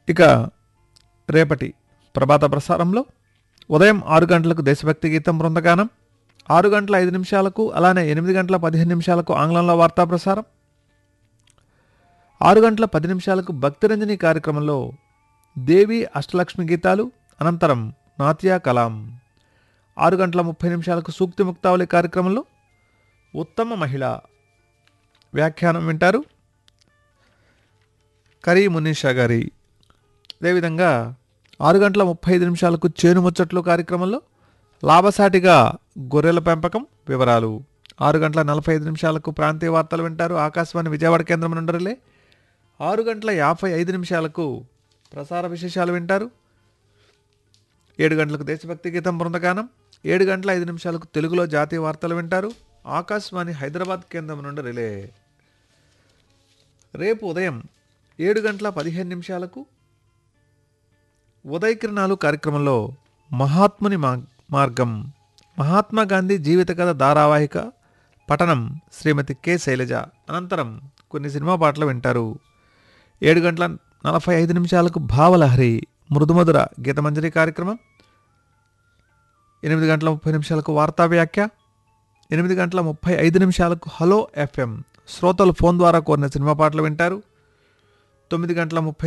ఇక రేపటి ప్రభాత ప్రసారంలో ఉదయం ఆరు గంటలకు దేశభక్తి గీతం బృందగానం ఆరు గంటల ఐదు నిమిషాలకు అలానే ఎనిమిది గంటల పదిహేను నిమిషాలకు ఆంగ్లంలో వార్తా ప్రసారం ఆరు గంటల పది నిమిషాలకు భక్తిరంజని కార్యక్రమంలో దేవి అష్టలక్ష్మి గీతాలు అనంతరం నాత్యా కలాం ఆరు గంటల ముప్పై నిమిషాలకు సూక్తి ముక్తావళి కార్యక్రమంలో ఉత్తమ మహిళ వ్యాఖ్యానం వింటారు కరీ మునీషా గారి అదేవిధంగా ఆరు గంటల ముప్పై ఐదు నిమిషాలకు చేను ముచ్చట్లు కార్యక్రమంలో లాభసాటిగా గొర్రెల పెంపకం వివరాలు ఆరు గంటల నలభై ఐదు నిమిషాలకు ప్రాంతీయ వార్తలు వింటారు ఆకాశవాణి విజయవాడ కేంద్రం నుండరిలే ఆరు గంటల యాభై ఐదు నిమిషాలకు ప్రసార విశేషాలు వింటారు ఏడు గంటలకు దేశభక్తి గీతం బృందగానం ఏడు గంటల ఐదు నిమిషాలకు తెలుగులో జాతీయ వార్తలు వింటారు ఆకాశవాణి హైదరాబాద్ కేంద్రం నుండి రిలే రేపు ఉదయం ఏడు గంటల పదిహేను నిమిషాలకు ఉదయ కిరణాలు కార్యక్రమంలో మహాత్ముని మా- మార్గం మహాత్మా గాంధీ జీవిత కథ ధారావాహిక పఠనం శ్రీమతి కె శైలజ అనంతరం కొన్ని సినిమా పాటలు వింటారు ఏడు గంటల నలభై ఐదు నిమిషాలకు భావలహరి మృదుమధుర గీతమంజరి కార్యక్రమం ఎనిమిది గంటల ముప్పై నిమిషాలకు వార్తా వ్యాఖ్య ఎనిమిది గంటల ముప్పై ఐదు నిమిషాలకు హలో ఎఫ్ఎం శ్రోతలు ఫోన్ ద్వారా కోరిన సినిమా పాటలు వింటారు తొమ్మిది గంటల ముప్పై